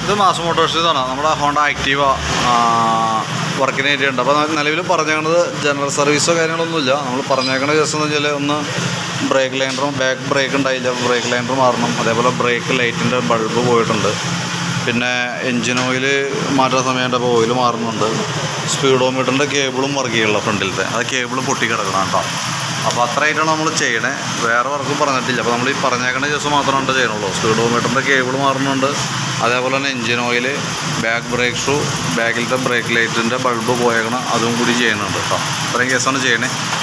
ഇത് mass Motors ഇതാണ് നമ്മുടെ ഹോണ്ട ആക്റ്റീവ വർക്കിന് വേണ്ടിയുണ്ട് അപ്പോൾ നിലവിൽ പറഞ്ഞേക്കണത് ജനറൽ സർവീസോ കാര്യങ്ങളൊന്നുമില്ല നമ്മൾ പറഞ്ഞേക്കണ കേസ് എന്ന് വെച്ചാൽ ഒന്ന് ബ്രേക്ക് ലൈൻഡറും ബാക്ക് ബ്രേക്ക് ഉണ്ടായില്ല ബ്രേക്ക് ലൈൻഡർ മാറണം അതേപോലെ ബ്രേക്ക് ലൈറ്റിൻ്റെ ബൾബ് പോയിട്ടുണ്ട് പിന്നെ എൻജിൻ ഓയിൽ മാറ്റാൻ സമയമുണ്ട് അപ്പോൾ ഓയിൽ മാറുന്നുണ്ട് സ്പീഡോമീറ്ററിൻ്റെ കേബിളും വർക്ക് ചെയ്യണില്ല ഫ്രണ്ടിലത്തെ അത് കേബിൾ പൊട്ടി കിടക്കണം കേട്ടോ അപ്പോൾ അത്രയായിട്ടാണ് നമ്മൾ ചെയ്യണേ വേറെ വർക്കും പറഞ്ഞിട്ടില്ല അപ്പോൾ നമ്മൾ ഈ പറഞ്ഞേക്കണ ദിവസം മാത്രമാണ് ചെയ്യണുള്ളൂ സ്പീഡോമീറ്ററിൻ്റെ കേബിൾ മാറുന്നുണ്ട് അതേപോലെ തന്നെ engine oil back brake shoe ബാക്കിലത്തെ ബ്രേക്ക് ലൈറ്റിൻ്റെ ബൾബ് പോയേക്കണം അതും കൂടി ചെയ്യുന്നുണ്ട് കേട്ടോ ഇത്രയും കേസാണ് ചെയ്യണേ